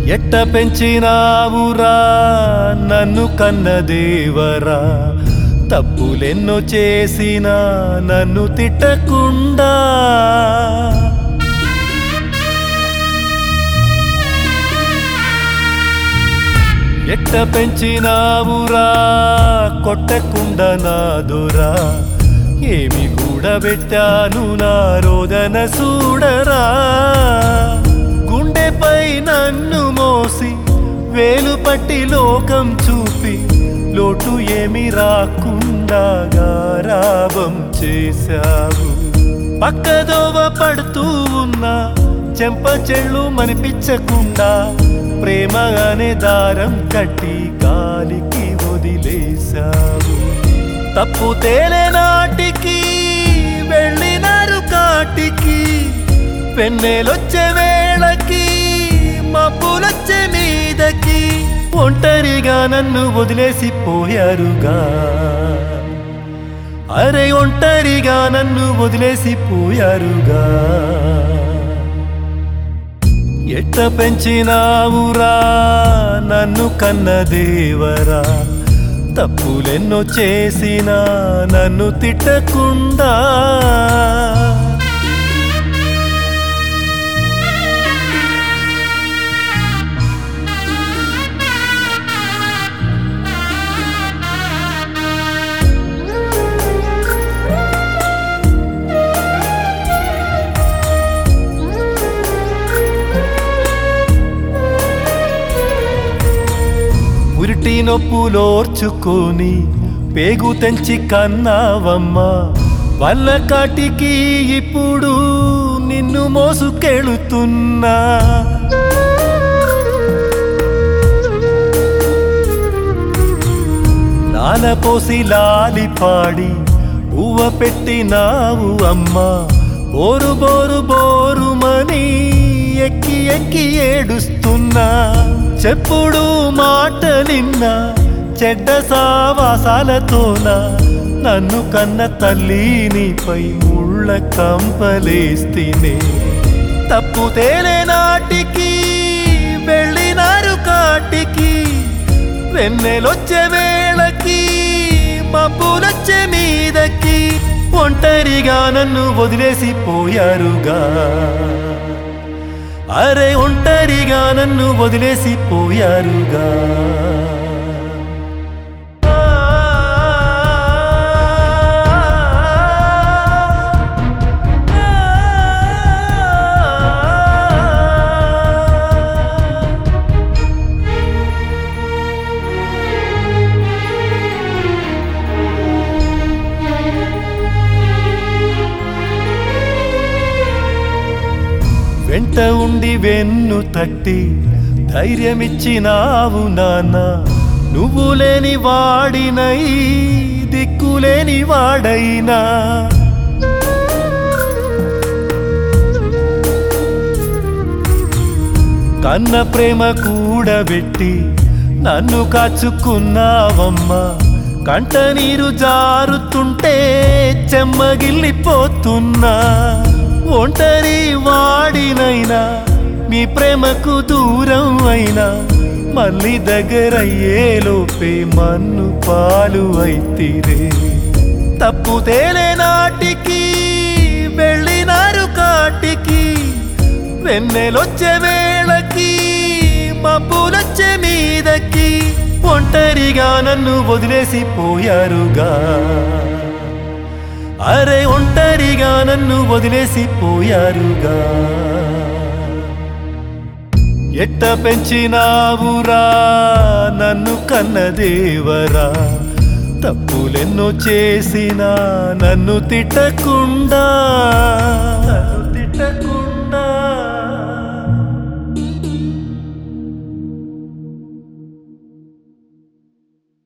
ఎట్ట పెంచినావురా నన్ను కన్న దేవరా తప్పులెన్నో చేసినా నన్ను తిట్టకుండా ఎట్ట పెంచినావురా కొట్టకుండా నాదురా ఏమి కూడబెట్టాను నా రోదన చూడరా గుండెపై నన్ను మోసి వేలు పట్టి లోకం చూపి లోటు ఏమి రాకుండా గారాబం చేశావు పక్కదోవ పడుతూ ఉన్నా చెంప చెళ్ళు మనిపించకుండా ప్రేమ అనే దారం కట్టి గాలికి వదిలేశావు తప్పు తేలే నాటికి వెళ్ళినారు కాటికి పెన్నెలొచ్చే వేళకి మబ్బులొచ్చే మీదకి ఒంటరిగా నన్ను వదిలేసి పోయారుగా అరే ఒంటరిగా నన్ను వదిలేసి పోయారుగా ఎట్ట పెంచినావురా నన్ను కన్న దేవరా తప్పులెన్నో చేసినా నన్ను తిట్టకుండా ఉరిటి నొప్పులోర్చుకొని పేగు తెంచి కన్నావమ్మ వల్ల కాటికి ఇప్పుడు నిన్ను మోసుకెళుతున్నా నాలపోసి లాలి పాడి ఉవ్వ పెట్టినావు అమ్మా బోరు బోరు బోరుమని ఎక్కి ఎక్కి ఏడుస్తున్నా చెప్పుడు మాట నిన్న చెడ్డ సావాసాలతోన నన్ను కన్న తల్లి నీపై ముళ్ళ కంపలేస్తేనే తప్పు తేలే నాటికి వెళ్ళినారు కాటికి వెన్నెలొచ్చే వేళకి మబ్బులొచ్చే మీదకి ఒంటరిగా నన్ను వదిలేసి పోయారుగా అరే ఒంటరిగా నన్ను వదిలేసి పోయారుగా వెంట ఉండి వెన్ను తట్టి ధైర్యమిచ్చినావు నాన్న నువ్వు లేని వాడినై దిక్కులేని వాడైనా కన్న ప్రేమ కూడబెట్టి నన్ను కాచుకున్నావమ్మా కంట నీరు జారుతుంటే చెమ్మగిల్లిపోతున్నా ఒంటరి వాడినైనా మీ ప్రేమకు దూరం అయినా మళ్ళీ దగ్గరయ్యేలోపే మన్ను పాలు అయితిరే తప్పు తేలే నాటికి వెళ్ళినారు కాటికి వెన్నెలొచ్చే వేళకి మబ్బులొచ్చే మీదకి ఒంటరిగా నన్ను వదిలేసి పోయారుగా అరే ఒంటరిగా నన్ను వదిలేసి పోయారుగా ఎట్ట పెంచినావురా నన్ను కన్న దేవరా తప్పులెన్నో చేసినా నన్ను తిట్టకుండా నన్ను తిట్టకుండా